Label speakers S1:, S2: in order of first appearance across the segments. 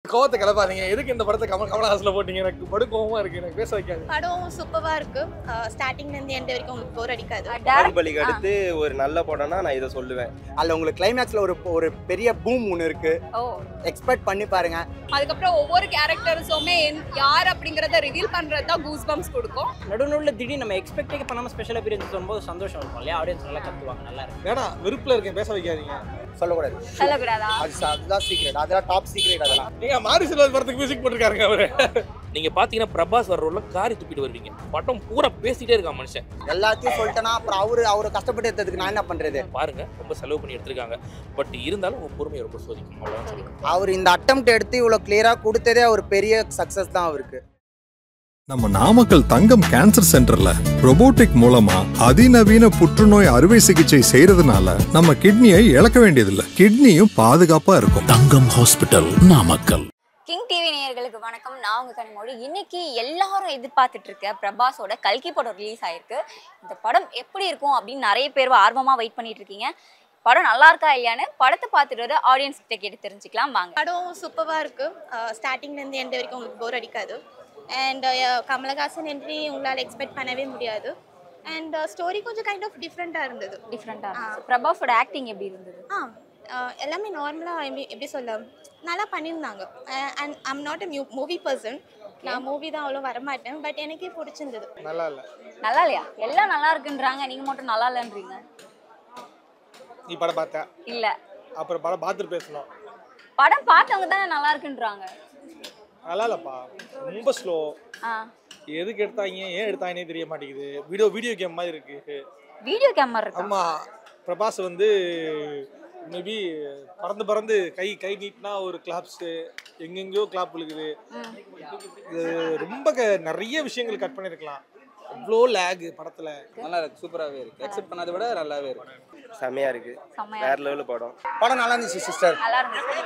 S1: கோவத்தை கிளப்பாதீங்க எதுக்கு இந்த படத்தை கமல் கமலஹாசனில் போட்டீங்க எனக்கு படு கோவமா இருக்கு எனக்கு பேச வைக்காது
S2: படம் சூப்பராக இருக்கு ஸ்டார்டிங்ல இருந்து எண்ட் வரைக்கும் உங்களுக்கு போர் அடிக்காது
S3: பாகுபலிக்கு அடுத்து ஒரு நல்ல படம்னா நான் இதை சொல்லுவேன்
S4: அதில் உங்களுக்கு கிளைமேக்ஸில் ஒரு ஒரு பெரிய பூம் ஒன்று இருக்கு
S5: ஓ
S4: எக்ஸ்பெக்ட் பண்ணி பாருங்க
S5: அதுக்கப்புறம் ஒவ்வொரு கேரக்டர்ஸுமே யார் அப்படிங்கறத ரிவீல் பண்றது தான் கூஸ் பம்ப்ஸ் கொடுக்கும்
S6: நடுநடுவில் திடீர்னு நம்ம எக்ஸ்பெக்டே பண்ணாமல் ஸ்பெஷல் அப்பியரன்ஸ் வரும்போது சந்தோஷம் இருக்கும் இல்லையா ஆடியன்ஸ் நல்லா கத்துவாங்க நல்லா இருக்கும்
S1: வேணாம் வெறுப்புல இருக்கேன் பேச வைக்காதீங்க
S4: சொல்லக்கூடாது
S5: சொல்லக்கூடாதா
S4: அது ச- அதுதான் சீக்ரெட் அதெல்லாம் டாப் சீக்ரெட் அதெல்லாம்
S1: நீங்க மாரி செல்வராஜ் படத்துக்கு மியூசிக் போட்டிருக்காருங்க அவரு
S7: நீங்க பாத்தீங்கன்னா பிரபாஸ் வர ரோல்ல காரி துப்பிட்டு வருவீங்க படம் பூரா பேசிட்டே இருக்கான் மனுஷன்
S4: எல்லாத்தையும் சொல்லிட்டேன்னா அப்புறம் அவரு அவரை கஷ்டப்பட்டு எடுத்ததுக்கு நான் என்ன பண்றது
S7: பாருங்க ரொம்ப செலவு பண்ணி எடுத்திருக்காங்க பட் இருந்தாலும் உங்க பொறுமையை ரொம்ப சோதிக்கும் அவ்வளவுதான்
S4: அவர் இந்த அட்டம் எடுத்து இவ்வளோ கிளியராக கொடுத்ததே ஒரு பெரிய சக்ஸஸ் தான் அவருக்கு
S8: நம்ம நாமக்கல் தங்கம் கேன்சர் சென்டர்ல robotic மூலமா அதிநவீன புற்றுநோய் அறுவை சிகிச்சை செய்யறதுனால நம்ம கிட்னியை இழக்க வேண்டியதில்லை கிட்னியும் பாதுகாப்பா இருக்கும்
S9: Thangam hospital Namakkal
S5: king TV நேயர்களுக்கு வணக்கம் நான் உங்க கனிமொழி இன்னைக்கு எல்லாரும் எதிர்பார்த்துட்டு இருக்க பிரபாஸோட கல்கி படம் ரிலீஸ் ஆயிருக்கு இந்த படம் எப்படி இருக்கும் அப்படின்னு நிறைய பேர் ஆர்வமா வெயிட் பண்ணிட்டு இருக்கீங்க படம் நல்லா இருக்கா இல்லையான்னு படத்தை பார்த்துட்டு வர ஆடியன்ஸ் கிட்ட கேட்டு தெரிஞ்சுக்கலாம் வாங்க
S2: படம் சூப்பராக இருக்கு ஸ்டார்டிங்ல இருந்து எண்ட் வரைக்கும் உங்களுக்கு போர் அடிக்காது அண்ட் கமலஹாசன் என்ட்ரி உங்களால் எக்ஸ்பெக்ட் பண்ணவே முடியாது அண்ட் ஸ்டோரி கொஞ்சம் கைண்ட் ஆஃப் டிஃப்ரெண்ட்டாக இருந்தது
S5: டிஃப்ரெண்டா பிரபாஸோட ஆக்டிங் எப்படி இருந்தது
S2: ஆ ஆஹ் எல்லாமே நார்மலாக எப்படி எப்படி சொல்ல நல்லா பண்ணியிருந்தாங்க அண்ட் ஐம் நாட் அ மியூ மூவி பர்சன் நான் மூவி தான் அவ்வளோ வரமாட்டேன் பட் எனக்கே பிடிச்சிருந்தது
S1: நல்லா இல்ல
S5: நல்லா இல்லையா எல்லாம் நல்லா இருக்குன்றாங்க நீங்க மட்டும் நல்லா இல்லைன்றீங்க
S1: நீ படம் பார்த்த
S5: இல்ல
S1: அப்புறம் படம் பார்த்துட்டு பேசணும்
S5: படம் பார்த்தவங்க தானே நல்லா இருக்குன்றாங்க
S1: நல்லா இல்லப்பா ரொம்ப ஸ்லோ
S5: ஆ
S1: எதுக்கு எடுத்தாங்க ஏன் எடுத்தாங்கன்னே தெரிய மாட்டேங்குது வீடியோ வீடியோ கேம் மாதிரி இருக்கு
S5: வீடியோ கேமரா இருக்கா
S1: ஆமா பிரபாஸ் வந்து மேபி பறந்து பறந்து கை கை நீட்டினா ஒரு கிளாப்ஸு எங்கெங்கேயோ கிளாப் விழுகுது
S5: ம்.
S1: இது ரொம்ப க- நிறைய விஷயங்கள் கட் பண்ணியிருக்கலாம் அவ்வளோ லேக் படத்துல
S3: நல்லா இருக்கு சூப்பராகவே இருக்கு எக்ஸெப்ட் பண்ணதை விட நல்லாவே இருக்கு செமையா இருக்கு
S5: செம்மையா
S3: வேற லெவலில் படம்
S4: படம் நல்லா இருந்துச்சு சிஸ்டர்
S5: நல்லா இருந்துச்சு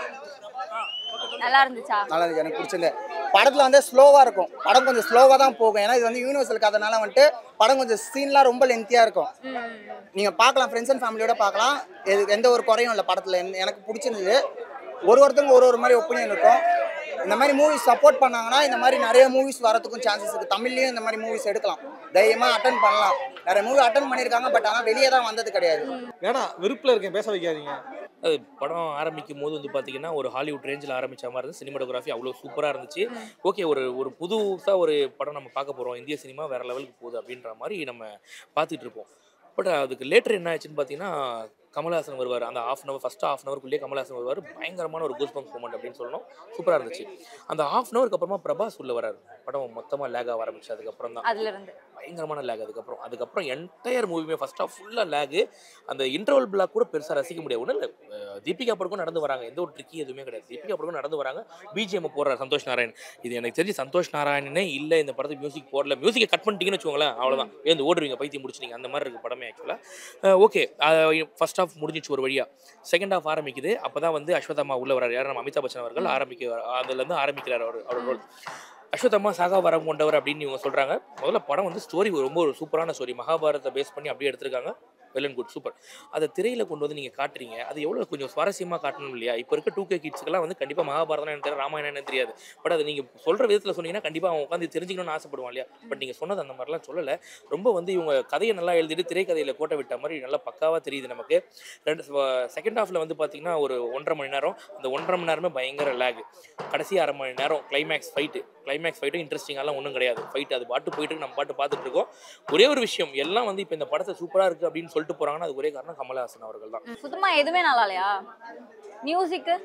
S5: நல்லா இருந்துச்சா
S4: நல்லா இருந்துச்சு எனக்கு பிடிச்சிருந்தது படத்தில் வந்து ஸ்லோவாக இருக்கும் படம் கொஞ்சம் ஸ்லோவாக தான் போகும் ஏன்னா இது வந்து யூனிவர்சல் கதைனால வந்துட்டு படம் கொஞ்சம் சீன்லாம் ரொம்ப லென்த்தியாக இருக்கும்
S5: ம்.
S4: நீங்கள் பார்க்கலாம் ஃப்ரெண்ட்ஸ் அண்ட் ஃபேமிலியோட பார்க்கலாம் எது எந்த ஒரு குறையும் இல்லை படத்தில் எனக்கு பிடிச்சிருந்தது ஒரு ஒருத்தவங்க ஒரு ஒரு மாதிரி ஒப்பீனியன் இருக்கும் இந்த மாதிரி மூவிஸ் சப்போர்ட் பண்ணாங்கன்னா இந்த மாதிரி நிறைய மூவிஸ் வரதுக்கும் சான்சஸ் இருக்குது தமிழ்லேயும் இந்த மாதிரி மூவிஸ் எடுக்கலாம் தைரியமாக அட்டன் பண்ணலாம் நிறைய மூவி அட்டன் பண்ணியிருக்காங்க பட் ஆனால் வெளியே தான் வந்தது கிடையாது
S1: வேணாம் வெறுப்புல இருக்கேன் பேச வைக்காதீங்க
S7: அது படம் ஆரம்பிக்கும் போது வந்து பார்த்தீங்கன்னா ஒரு ஹாலிவுட் ரேஞ்சில் ஆரம்பிச்ச மாதிரி இருந்துச்சு சினிமாட்டோகிராஃபி அவ்வளோ சூப்பராக இருந்துச்சு ஓகே ஒரு ஒரு புதுசாக ஒரு படம் நம்ம பார்க்க போகிறோம் இந்திய சினிமா வேற லெவலுக்கு போகுது அப்படின்ற மாதிரி நம்ம பார்த்துட்டு இருப்போம் பட் அதுக்கு லேட்டர் என்ன ஆச்சுன்னு பார்த்தீங்கன்னா கமல்ஹாசன் வருவார் அந்த ஆஃப் அன் அவர் ஃபஸ்ட்டு ஆஃப் அன் அவருக்குள்ளேயே கமல்ஹாசன் வருவார் பயங்கரமான ஒரு கூஸ் பம்ப்ஸ் மூமெண்ட் அப்படின்னு சொல்லணும் சூப்பராக இருந்துச்சு அந்த ஆஃப் அன் அவருக்கு அப்புறமா பிரபாஸ் உள்ள வராரு படம் மொத்தமாக லேக் ஆக ஆரம்பிச்சு அதுக்கப்புறம் தான்
S5: அதுல இருந்து
S7: பயங்கரமான லேக் அதுக்கப்புறம் அதுக்கப்புறம் என்டையர் மூவியுமே ஃபர்ஸ்ட் ஆஃப் ஃபுல்லாக லேகு அந்த இன்டர்வல் பிளாக் கூட பெருசாக ரசிக்க முடியாது ஒன்றும் இல்லை தீபிகா படக்கும் நடந்து வராங்க எந்த ஒரு ட்ரிக்கி எதுவுமே கிடையாது தீபிகா படக்கும் நடந்து வராங்க பிஜிஎம் போடுறாரு சந்தோஷ் நாராயண் இது எனக்கு தெரிஞ்சு சந்தோஷ் நாராயணனே இல்லை இந்த படத்துக்கு மியூசிக் போடல மியூசிக்கை கட் பண்ணிட்டீங்கன்னு வச்சுக்கோங்களேன் அவ்வளோதான் ஏந்து ஓடுவீங்க பைத்தியம் முடிச்சிட்டீங்க அந்த மாதிரி இருக்கு படமே ஆக்சுவலாக ஓகே ஃபர்ஸ்ட் ஆஃப் முடிஞ்சிச்சு ஒரு வழியாக செகண்ட் ஆஃப் ஆரம்பிக்குது அப்போ தான் வந்து அஸ்வதாமா உள்ள வராரு யார் நம்ம அமிதாப் பச்சன் அவர்கள் ஆரம்பிக்க அதுலேருந்து ஆரம்பிக்கிறார் அவர் அவர் ரோல் அஸ்வத்தம்மா சாகா வரம் கொண்டவர் அப்படின்னு இவங்க சொல்றாங்க முதல்ல படம் வந்து ஸ்டோரி ரொம்ப ஒரு சூப்பரான ஸ்டோரி மகாபாரதத்தை பேஸ் பண்ணி அப்படியே எடுத்திருக்காங்க வெல் அண்ட் குட் சூப்பர் அதை திரையில கொண்டு வந்து நீங்க காட்டுறீங்க அது எவ்வளவு கொஞ்சம் சுவாரஸ்யமா காட்டணும் இல்லையா இப்போ இருக்க டூ கே கிட்ஸ்க்கெல்லாம் வந்து கண்டிப்பா மகாபாரதம் என்ன தெரியாது ராமாயணம் என்ன தெரியாது பட் அது நீங்க சொல்ற விதத்துல சொன்னீங்கன்னா கண்டிப்பா அவன் உட்காந்து தெரிஞ்சுக்கணும்னு ஆசைப்படுவான் இல்லையா பட் நீங்க சொன்னது அந்த மாதிரிலாம் சொல்லல ரொம்ப வந்து இவங்க கதையை நல்லா எழுதிட்டு திரைக்கதையில கோட்டை விட்ட மாதிரி நல்லா பக்காவா தெரியுது நமக்கு ரெண்டு செகண்ட் ஹாஃப்ல வந்து பாத்தீங்கன்னா ஒரு ஒன்றரை மணி நேரம் அந்த ஒன்றரை மணி நேரமே பயங்கர லேக் கடைசி அரை மணி நேரம் கிளைமேக்ஸ் ஃபைட்டு கிளைமேக்ஸ் ஃபைட்டும் இன்ட்ரெஸ்டிங்காலாம் ஒன்றும் கிடையாது ஃபைட் அது பாட்டு போயிட்டு இருக்கு, நம்ம பாட்டு பார்த்துட்டு இருக்கோம் ஒரே ஒரு விஷயம் எல்லாம் வந்து இப்போ இந்த படத்தை சூப்பராக இருக்குது அப்படின்னு சொல்லிட்டு போகிறாங்கன்னா அது ஒரே காரணம் கமலஹாசன் அவர்கள் தான்
S5: சுத்தமா எதுவுமே நல்லா இல்லையா மியூசிக்கு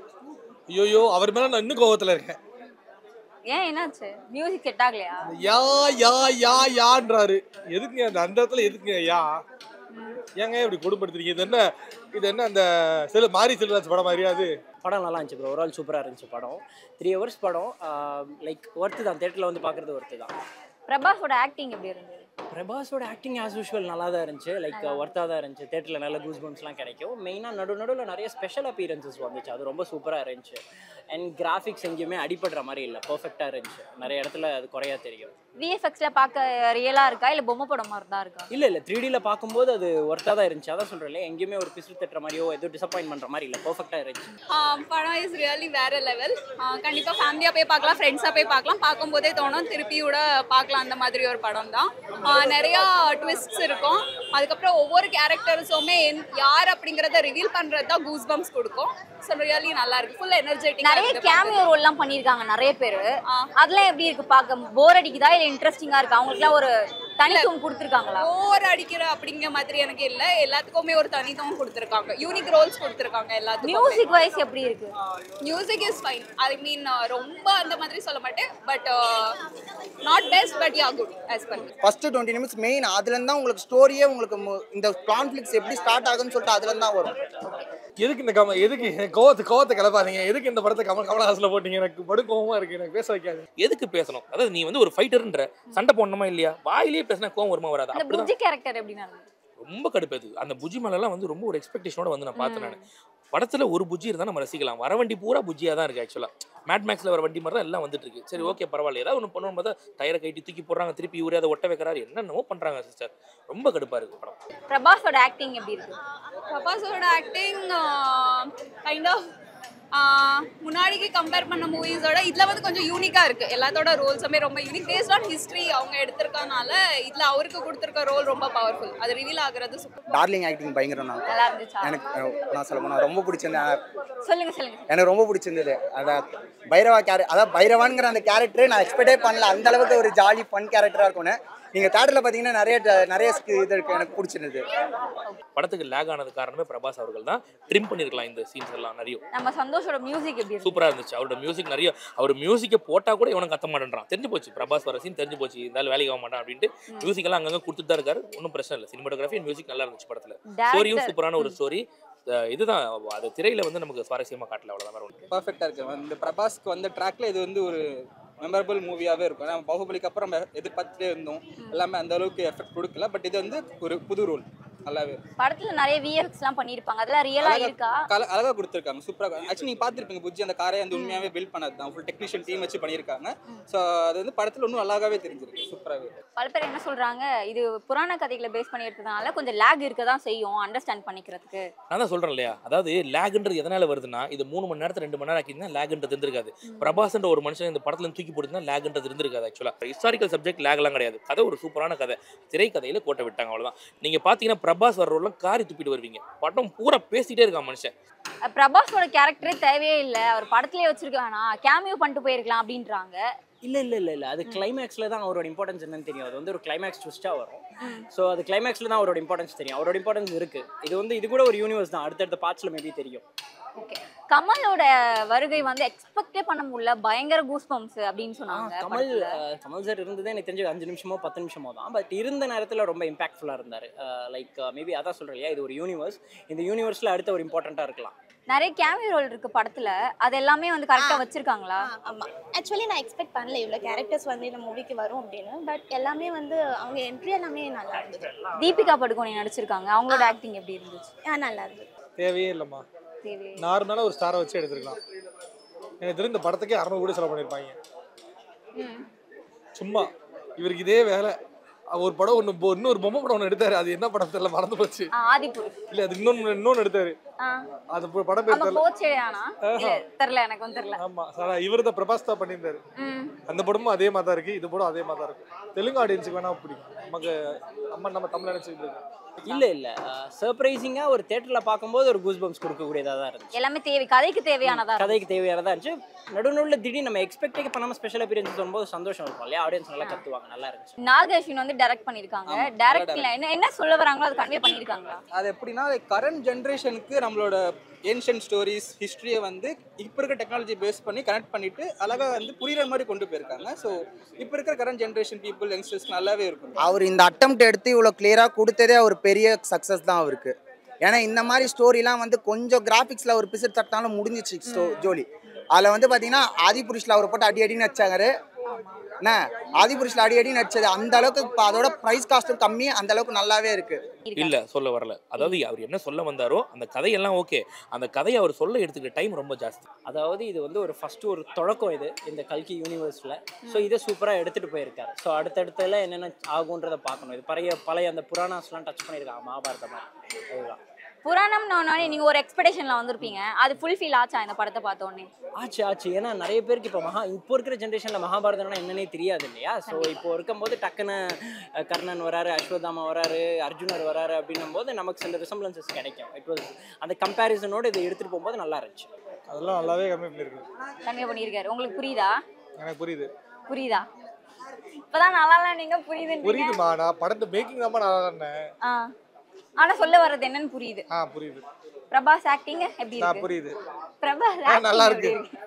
S1: ஐயோ அவர் மேல நான் இன்னும் கோவத்துல இருக்கேன்
S5: ஏன் என்னாச்சு மியூசிக் செட் ஆகலையா
S1: யா யா யா யான்றாரு எதுக்குங்க அந்த அந்த இடத்துல எதுக்குங்க யா ஏங்க இப்படி கொடுப்படுத்துறீங்க இது என்ன இது என்ன அந்த செல் மாரி செல்வராஜ் படம் மாதிரியா அது
S6: படம் நல்லா இருந்துச்சு ப்ரோ ஓவரால் சூப்பராக இருந்துச்சு படம் த்ரீ ஹவர்ஸ் படம் லைக் ஒர்த்து தான் தேட்டரில் வந்து பார்க்குறது ஒர்த்து தான்
S5: பிரபாஸோட ஆக்டிங் எப்படி இருந்தது
S6: பிரபாஸோட ஆக்டிங் ஆஸ் யூஷுவல் நல்லா தான் இருந்துச்சு லைக் ஒர்த்தாக தான் இருந்துச்சு தேட்டரில் நல்ல கூஸ் பம்ப்ஸ்லாம் கிடைக்கும் மெயினாக நடு நடுவில் நிறைய ஸ்பெஷல் அப்பீரன்சஸ் வந்துச்சு அது ரொம்ப சூப்பராக இருந்துச்சு அண்ட் கிராஃபிக்ஸ் எங்கேயுமே அடிபடுற மாதிரி இல்லை பர்ஃபெக்டாக இருந்துச்சு நிறைய இடத்துல அது குறையா தெரியும்
S5: விஎஃப்எக்ஸ்ல பார்க்க ரியலா இருக்கா இல்ல பொம்மை படம் மாதிரி தான் இருக்கா
S6: இல்லை இல்லை த்ரீ டியில் பார்க்கும்போது அது ஒர்த்தாக தான் இருந்துச்சு அதான் சொல்கிறேன் எங்கேயுமே ஒரு பிசு தட்டுற மாதிரியோ எதுவும் டிசப்பாயின்ட் பண்ணுற மாதிரி இல்லை பர்ஃபெக்டாக இருந்துச்சு
S10: படம் இஸ் ரியலி வேற லெவல் கண்டிப்பாக ஃபேமிலியாக போய் பார்க்கலாம் ஃப்ரெண்ட்ஸாக போய் பார்க்கலாம் பார்க்கும்போதே தோணும் திருப்பி கூட பார்க்கலாம் அந்த மாதிரி ஒரு படம் தான் நிறையா ட்விஸ்ட்ஸ் இருக்கும் அதுக்கப்புறம் ஒவ்வொரு கேரக்டர்ஸுமே யார் அப்படிங்கிறத ரிவீல் பண்ணுறது தான் கூஸ் பம்ஸ் கொடுக்கும் ஸோ ரியலி நல்லா இருக்கு ஃபுல் எனர்ஜெட்டிக்
S5: நிறைய கேமியோ ரோல்லாம் பண்ணியிருக்காங்க நிறைய பேர் அதெல்லாம் எப்படி இருக்கு பார்க்க போர் அடிக்குதா இல்ல இன்ட்ரெஸ்டிங்கா இருக்கு அவங்களுக்குலாம் ஒரு தனித்துவம் கொடுத்துருக்காங்களா
S10: ஓவர் அடிக்கிற அப்படிங்கிற மாதிரி எனக்கு இல்லை எல்லாத்துக்குமே ஒரு தனித்துவம் கொடுத்துருக்காங்க யூனிக் ரோல்ஸ் கொடுத்துருக்காங்க எல்லாத்துக்கும்
S5: மியூசிக் வைஸ் எப்படி இருக்கு
S10: music is fine I mean ரொம்ப அந்த மாதிரி சொல்ல மாட்டேன் but not best but ya good as per
S4: first twenty minutes main அதுலேருந்து தான் உங்களுக்கு ஸ்டோரியே உங்களுக்கு மு- இந்த கான்ஃப்ளிக்ஸ் எப்படி ஸ்டார்ட் ஆகுதுன்னு சொல்லிட்டு அதுலேருந்து தான் வரும்
S1: எதுக்கு இந்த கம எதுக்கு கோவத்தை கோவத்தை கிளப்பாதீங்க எதுக்கு இந்த படத்தை கமல் கமலஹாசனில் போட்டீங்க எனக்கு படு கோவமா இருக்கு எனக்கு பேச வைக்காது
S7: எதுக்கு பேசணும் அதாவது நீ வந்து ஒரு ஃபைட்டர்ன்ற சண்டை போடணுமா இல்லையா வாயிலேயே பேசினா கோவம் வருமா வராது
S5: அந்த
S7: அப்படிதான்
S5: புஜி கேரக்டர் எப்படி நடந்தது
S7: ரொம்ப கடுப்பேது அந்த புஜி மேலெல்லாம் வந்து ரொம்ப ஒரு எக்ஸ்பெக்டேஷனோட வந்து நான் பார்த்தேன் நான் படத்துல ஒரு புஜி இருந்தா நம்ம ரசிக்கலாம் வர வண்டி பூரா புஜியா தான் இருக்கு ஆக்சுவலா மேட் மேக்ஸ்ல வர வண்டி மாதிரி தான் எல்லாம் வந்துட்டு இருக்கு சரி ஓகே பரவாயில்ல ஏதாவது ஒன்று பண்ணணும் பார்த்தா டயரை கைட்டி தூக்கி போடுறாங்க திருப்பி இவரே அதை ஒட்ட வைக்கிறாரு என்னென்னமோ பண்றாங்க சிஸ்டர் ரொம்ப கடுப்பா இருக்கு படம்
S5: பிரபாஸோட ஆக்டிங் எப்படி இருக்கு
S10: பிரபாஸோட ஆக்டிங் கைண்ட் ஆஃப் முன்னாடிக்கு கம்பேர் பண்ண மூவிஸோட இதில் வந்து கொஞ்சம் யூனிக்காக இருக்குது எல்லாத்தோட ரோல்ஸுமே ரொம்ப யூனிக் பேஸ்ட் ஆன் ஹிஸ்ட்ரி அவங்க எடுத்திருக்கனால இதில் அவருக்கு கொடுத்துருக்க ரோல் ரொம்ப பவர்ஃபுல் அது ரிவீல் ஆகுறது சூப்பர்
S4: டார்லிங் ஆக்டிங் பயங்கரம் தான்
S5: நல்லா இருந்துச்சா
S4: எனக்கு அஹ், நான் சொல்ல போனால் ரொம்ப பிடிச்சிருந்தேன்
S5: சொல்லுங்க சொல்லுங்க
S4: எனக்கு ரொம்ப பிடிச்சிருந்தது அதான் பைரவா கேர அதாவது பைரவான்ங்கிற அந்த கேரக்டர் நான் எக்ஸ்பெக்டே பண்ணல அந்த அளவுக்கு ஒரு ஜாலி ஃபன் கேரக்டராக இருக்கும்னு நீங்கள் தேட்டரில் பார்த்தீங்கன்னா நிறைய ட- நிறைய sk- இது இருக்கு எனக்கு பிடிச்சிருந்தது
S7: படத்துக்கு லேக் ஆனது காரணமே பிரபாஸ் அவர்கள் தான் ட்ரிம் பண்ணிருக்கலாம் இந்த சீன்ஸ் எல்லாம் நிறைய
S5: நம்ம சந்தோஷோட மியூசிக் எப்படி இருக்கு
S7: சூப்பரா இருந்துச்சு அவரோட மியூசிக் நிறைய அவர் மியூசிக்கை போட்டா கூட இவனும் கத்த மாட்டேன்றான் தெரிஞ்சு போச்சு பிரபாஸ் வர சீன் தெரிஞ்சு போச்சு இருந்தாலும் வேலைக்கு ஆக மாட்டான் அப்படின்ட்டு மியூசிக் எல்லாம் அங்கங்க கொடுத்துட்டு தான் இருக்காரு ஒன்றும் பிரச்சனை இல்லை சினிமாட்டோகிராஃபி மியூசிக் நல்லா இருந்துச்சு படத்துல ஸ்டோரியும்
S5: Director.
S7: சூப்பரான ஒரு ஸ்டோரி இதுதான் அது திரையில வந்து நமக்கு சுவாரஸ்யமா காட்டல அவ்வளவுதான் வேற ஒண்ணு
S3: பர்ஃபெக்டாக இருக்கு இந்த பிரபாஸ்க்கு வந்த ட்ராக்ல இது வந்து ஒரு மெமரபிள் மூவியாகவே இருக்கும் நம்ம பாகுபலிக்கு அப்புறம் நம்ம எதிர்பார்த்துட்டே இருந்தோம் எல்லாமே அந்த அளவுக்கு எஃபெக்ட் கொடுக்கல பட் இது வந்து ஒரு புது ரோல் நல்லாவே இருக்கு.
S5: படத்துல நிறைய விஎஃப்எக்ஸ் எல்லாம் பண்ணிருப்பாங்க அதெல்லாம் ரியலா
S3: அழகா-
S5: இருக்கா
S3: கல அழகாக கொடுத்துருக்காங்க சூப்பராக ஆக்சுவலி நீங்கள் பார்த்துருப்பீங்க புஜ்ஜி அந்த காரை அந்த உண்மையாகவே பில்ட் பண்ணது தான் ஃபுல் டெக்னீஷியன் டீம் வச்சு பண்ணியிருக்காங்க ஸோ அது வந்து படத்தில் இன்னும் அழகாவே தெரிஞ்சிருக்கு சூப்பராகவே
S5: பல பேர் என்ன சொல்றாங்க இது புராண கதைகளை பேஸ் பண்ணி எடுத்ததுனால கொஞ்சம் லேக் இருக்க தான் செய்யும் அண்டர்ஸ்டாண்ட் பண்ணிக்கிறதுக்கு
S7: நான் தான் சொல்றேன் இல்லையா அதாவது லேக்ன்றது எதனால வருதுன்னா இது மூணு மணி நேரத்துல ரெண்டு மணி நேரம் ஆக்கிருந்தா லேக்ன்றது இருந்திருக்காது பிரபாஸ்ன்ற ஒரு மனுஷன் இந்த படத்துல இருந்து தூக்கி போட்டுருந்தா லேக்ன்றது இருந்திருக்காது ஆக்சுவலா ஹிஸ்டாரிக்கல் சப்ஜெக்ட் லேக்லாம் கிடையாது கதை ஒரு சூப்பரான கதை திரைக்கதையில கோட்டை விட்டாங்க அவ்வளவுதான் நீங்க பாத்தீங்கன்னா பிரபாஸ் வர ரோல்லாம் காரி துப்பிட்டு வருவீங்க படம் பூரா பேசிட்டே இருக்கான் மனுஷன்
S5: அஹ் பிரபாஸோட கேரக்டரே தேவையே இல்லை அவர் படத்துலயே வச்சிருக்க வேணாம் கேமியோ பண்ணிட்டு போயிருக்கலாம் அப்படின்றாங்க
S6: இல்ல இல்ல இல்ல இல்ல அது கிளைமேக்ஸ்ல தான் அவரோட இம்பார்ட்டன்ஸ் என்னன்னு தெரியும் அது வந்து ஒரு கிளைமேக்ஸ் ட்விஸ்டா வரும் ஸோ அது கிளைமேக்ஸ்ல தான் அவரோட இம்பார்ட்டன்ஸ் தெரியும் அவரோட இம்பார்ட்டன்ஸ் இருக்கு இது வந்து இது கூட ஒரு யூனிவர்ஸ் தான் அடுத்தடுத்த பார்ட்ஸ்ல மேபி தெரியும்
S5: ஓகே கமலோட வருகை வந்து எக்ஸ்பெக்டே பண்ண முடியல பயங்கர கூஸ் பம்ப்ஸ் அப்படின்னு சொன்னாங்க
S6: கமல்
S5: படத்துல.
S6: அஹ், கமல் சார் இருந்ததே எனக்கு தெரிஞ்சு அஞ்சு நிமிஷமோ பத்து நிமிஷமோ தான் பட் இருந்த நேரத்தில் ரொம்ப இம்பாக்ட்ஃபுல்லாக இருந்தார் லைக் மேபி அதான் சொல்கிறேன் இல்லையா இது ஒரு யூனிவர்ஸ் இந்த யூனிவர்ஸில் அடுத்த ஒரு இம்பார்ட்டண்ட்டாக இருக்கலாம்
S5: நிறைய கேமியோ ரோல் இருக்கு படத்துல அது எல்லாமே வந்து கரெக்டா வச்சிருக்காங்களா
S2: ஆமாம் ஆக்சுவலி நான் எக்ஸ்பெக்ட் பண்ணல இவ்வளோ கேரக்டர்ஸ் வந்து இந்த மூவிக்கு வரும் அப்படின்னு பட் எல்லாமே வந்து அவங்க என்ட்ரி எல்லாமே நல்லா இருந்தது
S5: தீபிகா படுகோனி நடிச்சிருக்காங்க அவங்களோட ஆக்டிங் எப்படி இருந்துச்சு
S2: ஆ நல்லா இருந்தது
S1: தேவையே இல்லைம்மா
S5: தேவை
S1: நார்மலான ஒரு ஸ்டாரை வச்சு எடுத்துருக்கலாம் எனக்கு தெரிஞ்ச இந்த படத்துக்கே அறநூறு கோடி செலவு பண்ணியிருப்பாங்க சும்மா இவருக்கு இதே வேலை அவர் ஒரு படம் ஒன்று இன்னொரு பொம்மை படம் ஒன்று எடுத்தாரு அது என்ன படம் தெரியல மறந்து போச்சு
S5: ஆதிபுருஷ்
S1: இல்ல அது இன்னொன்னு இன்னொன்னு எடுத்தாரு
S5: ஆ.
S1: அது பு- படம் பேர்
S5: ஆமா
S1: தெரியல
S5: கோச்சே ஆனா இல்ல தெரியல எனக்கு வந்து தெரியல
S1: ஆமா சார் இவர் தான் பிரபாஸ் தான் பண்ணியிருந்தாரு
S5: ம்.
S1: அந்த படமும் அதே மாதிரி தான் இருக்கு இது படம் அதே மாதிரி தான் இருக்கு தெலுங்கு ஆடியன்ஸுக்கு வேணா பிடிக்கும் நமக்கு நம்ம நம்ம தமிழ் நினைச்சுட்டு இருக்கோம்
S6: இல்லை இல்லை சர்ப்ரைசிங்காக ஒரு தேட்டரில் பார்க்கும்போது ஒரு கூஸ் பம்ப்ஸ் கொடுக்கக்கூடியதாக தான் இருந்துச்சு
S5: எல்லாமே தேவை கதைக்கு தேவையானதா இருக்கு.
S6: கதைக்கு தேவையானதாக இருந்துச்சு நடுநடுவில் திடீர்னு நம்ம எக்ஸ்பெக்டே பண்ணாமல் ஸ்பெஷல் அப்பியரன்ஸ் வரும்போது சந்தோஷம் இருக்கும் இல்லையா ஆடியன்ஸ் நல்லா கத்துவாங்க நல்லா இருந்துச்சு
S5: நாகேஷ்வின் வந்து டைரக்ட் பண்ணிருக்காங்க
S3: ஆமா,
S5: டைரக்ட்ல
S3: நல்லா
S5: என்ன என்ன சொல்ல வராங்களோ அது கன்வே பண்ணிருக்காங்களா
S3: அது எப்படின்னா கரண்ட் ஜென்ரேஷனுக்கு நம்மளோட ஏன்ஷியன்ட் ஸ்டோரிஸ் ஹிஸ்ட்ரியை வந்து இப்போ இருக்க டெக்னாலஜி பேஸ் பண்ணி கனெக்ட் பண்ணிட்டு அழகாக வந்து புரியுற மாதிரி கொண்டு போயிருக்காங்க ஸோ இப்போ இருக்கிற கரண்ட் ஜென்ரேஷன் பீப்புள் யங்ஸ்டர்ஸ் நல்லாவே இருக்கும்
S4: அவர் இந்த அட்டம்ப்ட் எடுத்து இவ்வளோ கிளியராக கொடுத்ததே அவர் பெரிய சக்ஸஸ் தான் அவருக்கு ஏன்னா இந்த மாதிரி ஸ்டோரிலாம் வந்து கொஞ்சம் கிராஃபிக்ஸில் ஒரு பிசர் தட்டினாலும் முடிஞ்சிச்சு ஸ்டோ ஜோலி அதில் வந்து பார்த்தீங்கன்னா ஆதிபுருஷில் அவரை போட்டு அடி அடின்னு வச்சாங்க என்ன ஆதிபுருஷில் அடி அடி நடிச்சது அந்த அளவுக்கு இப்ப அதோட ப்ரைஸ் காஸ்ட்டும் கம்மி அந்த அளவுக்கு நல்லாவே இருக்கு
S7: இல்ல சொல்ல வரல அதாவது அவர் என்ன சொல்ல வந்தாரோ அந்த கதையெல்லாம் ஓகே அந்த கதையை அவர் சொல்ல எடுத்துக்கிற டைம் ரொம்ப ஜாஸ்தி
S6: அதாவது இது வந்து ஒரு ஃபர்ஸ்ட் ஒரு தொடக்கம் இது இந்த கல்கி யூனிவர்ஸில் ஸோ இதை சூப்பராக எடுத்துகிட்டு போயிருக்காரு ஸோ அடுத்தடுத்துல என்னென்ன ஆகுன்றதை பார்க்கணும் இது பழைய பழைய அந்த புராணாஸ்லாம் டச் பண்ணியிருக்காங்க மகாபாரத மாதிரி அதுதான்
S5: புராணம்னு ஒன்னே நீங்க ஒரு எக்ஸ்பெக்டேஷன்ல வந்திருப்பீங்க அது ஃபுல்ஃபில் ஆச்சா இந்த படத்தை பார்த்த உடனே
S6: ஆச்சு ஆச்சு ஏன்னா நிறைய பேருக்கு இப்போ மகா இப்போ இருக்கிற ஜென்ரேஷனில் மகாபாரதம்னா என்னன்னே தெரியாது இல்லையா ஸோ இப்போ இருக்கும்போது டக்குன்னு அஹ், கர்ணன் வராரு அஸ்வதாமா வராரு அர்ஜுனர் வராரு அப்படின்னும் போது நமக்கு சில ரிசம்பிளன்சஸ் கிடைக்கும் இட் வாஸ் அந்த கம்பேரிசனோட இதை எடுத்துகிட்டு போகும்போது நல்லா இருந்துச்சு
S1: அதெல்லாம் நல்லாவே கம்மி பண்ணிருக்கு
S5: கன்வே பண்ணியிருக்காரு உங்களுக்கு புரியுதா
S1: எனக்கு புரியுது
S5: புரியுதா இப்பதான் நல்லா இல்ல நீங்க புரியுதுன்றீங்க
S1: புரியுதுமா நான் படத்தை மேக்கிங் தான் நல்லா இருந்தேன்
S5: ஆ ஆனா சொல்ல வர்றது என்னன்னு புரியுது
S1: ஆ புரியுது
S5: பிரபாஸ் ஆக்டிங் எப்படி
S1: நான்
S5: இருக்கு
S1: புரியுது
S5: பிரபாஸ்
S1: ஆ, நல்லா
S5: acting எப்படி
S1: இருக்கு.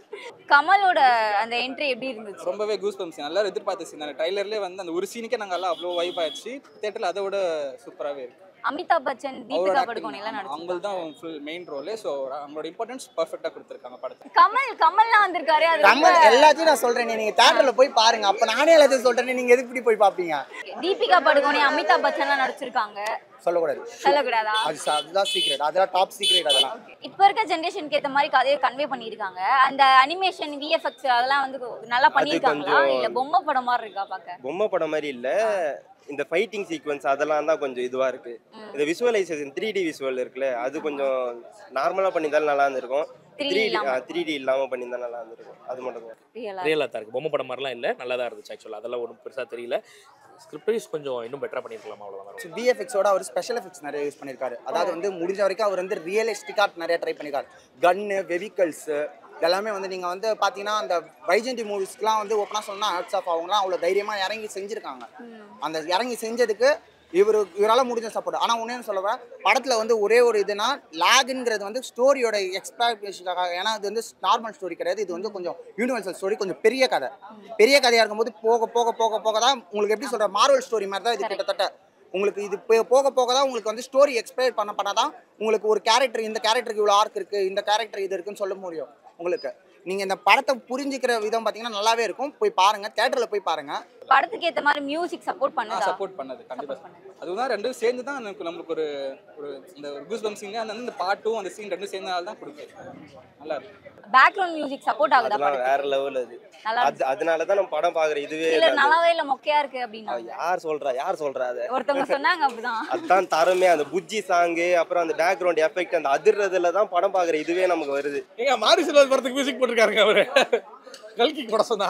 S5: கமலோட அந்த என்ட்ரி எப்படி இருந்துச்சு
S3: ரொம்பவே கூஸ் பம்ப்ஸ் எல்லாரும் எதிர்பார்த்த சீன் அந்த ட்ரைலர்லேயே வந்து அந்த ஒரு சீனுக்கே நாங்கள் எல்லாம் அவ்வளோ வைப் ஆயிடுச்சு தேட்டரில் அதை விட சூப்பராகவே இருக்கு
S5: அமிதாப் பச்சன்
S3: அவரோட
S5: தீபிகா
S3: acting
S5: படுகோனே எல்லாம் நடிச்சு
S3: அவங்களுக்கு தான் ஃபுல் மெயின் ரோலே ஸோ அவங்களோட இம்பார்ட்டன்ஸ் பர்ஃபெக்டாக கொடுத்துருக்காங்க படத்தை
S5: கமல் கமல்லாம் வந்திருக்காரு அது ரொம்ப
S4: கமல் எல்லாத்தையும் நான் சொல்றேன் நீங்க தேட்டர்ல போய் பாருங்க அப்ப நானே எல்லாத்தையும் சொல்றேன் நீங்க எதுக்கு இப்படி போய் பாப்பீங்க
S5: தீபிகா படுகோனே அமிதாப் பச்சன்லாம் நடிச்சிருக்காங்க
S4: சொல்லக்கூடாது
S5: சொல்லக்கூடாதா
S4: அது ச- அதுதான் சீக்ரெட் அதெல்லாம் டாப் சீக்ரெட் அதெல்லாம்
S5: இப்ப இருக்க ஜெனரேஷனுக்கு ஏத்த மாதிரி கதையை கன்வே பண்ணிருக்காங்க அந்த அனிமேஷன் விஎஃப்எக்ஸ் அதெல்லாம் வந்து நல்லா பண்ணிருக்காங்களா
S11: கொஞ்சம்
S5: இல்ல பொம்மை படம் மாதிரி இருக்கா பாக்க
S11: பொம்மை படம் மாதிரி இல்ல இந்த ஃபைட்டிங் சீக்வன்ஸ் அதெல்லாம் தான் கொஞ்சம் இதுவா இருக்கு இந்த விசுவலைசேஷன் த்ரீ டி விசுவல் இருக்குல்ல அது கொஞ்சம் நார்மலா பண்ணியிருந்தாலும் நல்லா இருந்திருக்கும்
S5: 3D
S11: த்ரீ டி
S5: இல்லாம.
S11: த்ரீ டி இல்லாம பண்ணியிருந்தா நல்லா இருந்திருக்கும் அது மட்டும் தான்
S5: ரியலா
S7: ரியலாக தான் இருக்குது பொம்மை படம் மாதிரிலாம் இல்லை நல்லா தான் இருந்துச்சு ஆக்சுவலாக அதெல்லாம் ஒன்றும் பெருசாக தெரியல ஸ்கிரிப்டைஸ் கொஞ்சம் இன்னும் பெட்டராக பண்ணியிருக்கலாம் அவ்வளோதான்
S4: விஎஃப்எக்ஸோட அவர் ஸ்பெஷல் எஃபெக்ட்ஸ் நிறைய யூஸ் பண்ணியிருக்காரு அதாவது வந்து முடிஞ்ச வரைக்கும் அவர் வந்து ரியலிஸ்டிக்காக நிறைய ட்ரை பண்ணியிருக்காரு கன்னு வெஹிக்கல்ஸு எல்லாமே வந்து நீங்கள் வந்து பார்த்தீங்கன்னா அந்த வைஜெயந்தி மூவிஸ்க்குலாம் வந்து ஓப்பனாக சொன்னால் ஹேட்ஸ் ஆஃப் அவங்கலாம் அவ்வளோ தைரியமாக இறங்கி செஞ்சுருக்காங்க அந்த இறங்கி செஞ்சதுக்கு இவர் இவரால் முடிஞ்ச சப்போர்ட் ஆனால் ஒன்றே சொல்லுவேன் படத்தில் வந்து ஒரே ஒரு இதுனா லேகுங்கிறது வந்து ஸ்டோரியோட எக்ஸ்பெக்டேஷனுக்காக ஏன்னா இது வந்து நார்மல் ஸ்டோரி கிடையாது இது வந்து கொஞ்சம் யூனிவர்சல் ஸ்டோரி கொஞ்சம் பெரிய கதை பெரிய கதையாக இருக்கும்போது போக போக போக போக தான் உங்களுக்கு எப்படி சொல்கிற மார்வல் ஸ்டோரி மாதிரி தான் இது கிட்டத்தட்ட உங்களுக்கு இது போ- போக போக தான் உங்களுக்கு வந்து ஸ்டோரி எக்ஸ்பிளைன் பண்ண பண்ண தான் உங்களுக்கு ஒரு கேரக்டர் இந்த கேரக்டருக்கு இவ்வளோ ஆர்க் இருக்குது இந்த கேரக்டர் இது இருக்குன்னு சொல்ல முடியும் உங்களுக்கு நீங்கள் இந்த படத்தை புரிஞ்சுக்கிற விதம் பார்த்தீங்கன்னா நல்லாவே இருக்கும் போய் பாருங்கள் தேட்டரில் போய் பாருங்கள்
S5: படத்துக்கு ஏத்த மாதிரி மியூசிக் சப்போர்ட் பண்ணுதா
S3: சப்போர்ட் பண்ணது கண்டிப்பாக அதுதான் ரெண்டும் சேர்ந்து தான் எனக்கு நம்மளுக்கு ஒரு ஒரு இந்த ஒரு கூஸ் பம் சீன் அந்த இந்த பாட்டும் அந்த சீன் ரெண்டும் சேர்ந்தனால தான் கொடுக்குது நல்லா இருக்கு
S5: பேக்ரவுண்ட் மியூசிக் சப்போர்ட் ஆகுதா
S11: அதெல்லாம்
S5: படத்துக்கு
S11: வேற லெவல் அது
S5: நல்லா
S11: அது அதனால தான் நம்ம படம் பாக்குற இதுவே
S5: இல்ல
S11: இல்ல.
S5: நல்லாவே இல்ல மொக்கையா இருக்கு அப்படின்னா
S11: யார் சொல்றா யார் சொல்றா அதை
S5: ஒருத்தவங்க சொன்னாங்க அப்படிதான்
S11: அதான் தரமே அந்த புஜ்ஜி சாங்கு அப்புறம் அந்த பேக்ரவுண்ட் எஃபெக்ட் அந்த அதிர்றதுல தான் படம் பாக்குற இதுவே நமக்கு வருது
S1: ஏங்க மாரி செல்வராஜ் படத்துக்கு மியூசிக் போட்டிருக்காருங்க அவரு கல்கி கூட சொன்னா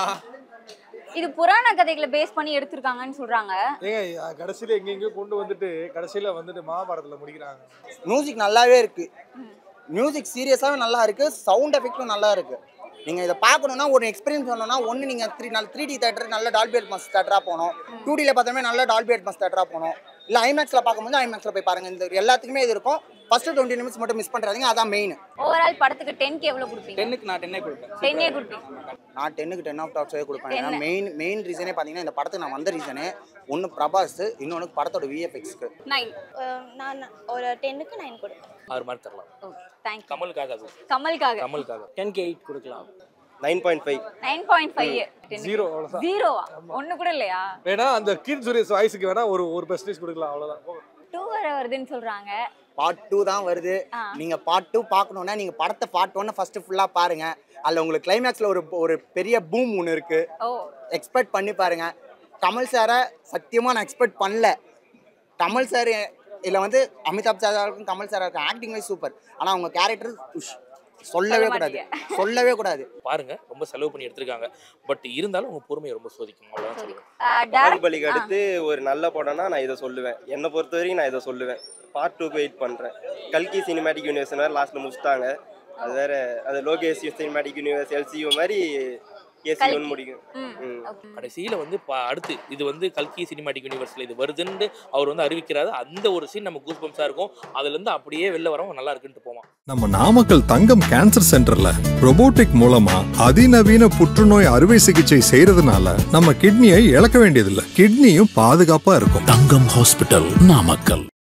S5: இது புராண கதைகளை பேஸ் பண்ணி எடுத்திருக்காங்கன்னு சொல்றாங்க
S1: ஏங்க கடைசியில எங்க எங்கேயோ கொண்டு வந்துட்டு கடைசியில வந்துட்டு மகாபாரதத்துல முடிக்கிறாங்க
S4: மியூசிக் நல்லாவே இருக்குது மியூசிக் சீரியஸாகவே நல்லா இருக்குது சவுண்ட் எஃபெக்ட்டும் நல்லா இருக்குது நீங்கள் இதை பார்க்கணுன்னா ஒரு எக்ஸ்பீரியன்ஸ் பண்ணணும்னா ஒன்று நீங்கள் த்ரீ நல்ல த்ரீ டி தேட்டர் நல்ல டால்பி அட்மாஸ் தேட்டராக போகணும் டூ டியில் பார்த்தோமே நல்ல டால்பி அட்மாஸ் தேட்டராக போகணும் இல்லை ஐமேக்ஸில் பார்க்கும்போது ஐமேக்ஸில் போய் பாருங்கள் இந்த எல்லாத்துக்குமே இது இருக்கும் ஃபஸ்ட்டு டுவெண்ட்டி நிமிட்ஸ் மட்டும் மிஸ் பண்ணுறாதீங்க அதான் மெயின்
S5: ஓவரால் படத்துக்கு டென்க்கு எவ்வளவு கொடுப்பீங்க
S3: டென்னுக்கு நான் டென்னே கொடுப்பேன்
S5: டென்னே கொடுப்பீங்க
S4: நான் டென்னுக்கு டென் ஆஃப் டாப்ஸே கொடுப்பேன் ஏன்னா
S5: 10.
S4: மெயின் மெயின் ரீசனே பார்த்தீங்கன்னா இந்த படத்துக்கு நான் வந்த ரீசனே ஒன்று பிரபாஸ் இன்னொன்று படத்தோட விஎஃப்எக்ஸ்க்கு
S10: நைன்
S2: நான் ஒரு டென்னுக்கு நைன் கொடுப்பேன்
S7: ஆறு மார்க் தரலாம்
S5: தேங்க்யூ
S7: கமலுக்காக அது
S5: கமலுக்காக
S7: கமலுக்காக
S6: டென் கே எயிட் கொடுக்கலாம்
S11: nine point five
S5: nine point five
S1: zero அவ்வளோதான்
S5: ஜீரோவா ஒண்ணு கூட இல்லையா
S1: வேணா அந்த கீர் சுரேஷ் வாய்ஸுக்கு வேணா ஒரு ஒரு பெர்சன்டேஜ் கொடுக்கலாம் அவ்வளோதான்
S5: டூ வர வருதுன்னு சொல்றாங்க
S4: பார்ட் டூ தான் வருது
S5: ஆ.
S4: நீங்க பார்ட் டூ பார்க்கணுன்னா நீங்க படத்தை பார்ட் ஒன்னு ஃபர்ஸ்ட் ஃபுல்லா பாருங்க அதுல உங்களுக்கு கிளைமேக்ஸ்ல ஒரு ஒரு பெரிய பூம் ஒன்று இருக்கு
S5: ஓ
S4: எக்ஸ்பெக்ட் பண்ணி பாருங்க கமல் சாரை சத்தியமா நான் எக்ஸ்பெக்ட் பண்ணல கமல் சார் இதில் வந்து அமிதாப் சாரா இருக்கும் கமல் சாரா இருக்கும் ஆக்டிங் வைஸ் சூப்பர் ஆனா அவங்க கேரக்டர் சொல்லவே
S5: சொல்ல
S4: கூடாது சொல்லவே கூடாது
S7: பாருங்க ரொம்ப செலவு பண்ணி எடுத்திருக்காங்க பட் இருந்தாலும் உங்க பொறுமையை ரொம்ப சோதிக்கணும் அவ்வளவுதான்
S5: சாரி
S7: சொல்லுவேன்.
S11: பாகுபலிக்கு அடுத்து ஒரு நல்ல படம்னா நான் இதை சொல்லுவேன் என்னை பொறுத்த வரைக்கும் நான் இதை சொல்லுவேன் பார்ட் டூக்கு வெயிட் பண்றேன் கல்கி சினிமேட்டிக் யூனிவர்ஸ் வேற லாஸ்ட்ல முடிச்சிட்டாங்க அது வேற அது லோகேஷ் சினிமேட்டிக் யூனிவர்ஸ் எல்சியூ மாதிரி கேசியூன்னு முடிக்கும் ம்.
S7: கடைசியில வந்து ப- அடுத்து இது வந்து கல்கி சினிமாட்டிக் யூனிவர்ஸ்ல இது வருதுன்னு அவர் வந்து அறிவிக்கிறாரு அந்த ஒரு சீன் நம்ம கூஸ் பம்ஸா இருக்கும் அதுல இருந்து அப்படியே வெளில வரவங்க நல்லா இருக்குன்ட்டு போவான்
S8: நம்ம நாமக்கல் தங்கம் கேன்சர் சென்டர்ல robotic மூலமா அதிநவீன புற்றுநோய் அறுவை சிகிச்சை செய்யறதுனால நம்ம கிட்னியை இழக்க வேண்டியதில்லை கிட்னியும் பாதுகாப்பா இருக்கும்
S9: தங்கம் ஹாஸ்பிட்டல் நாமக்கல்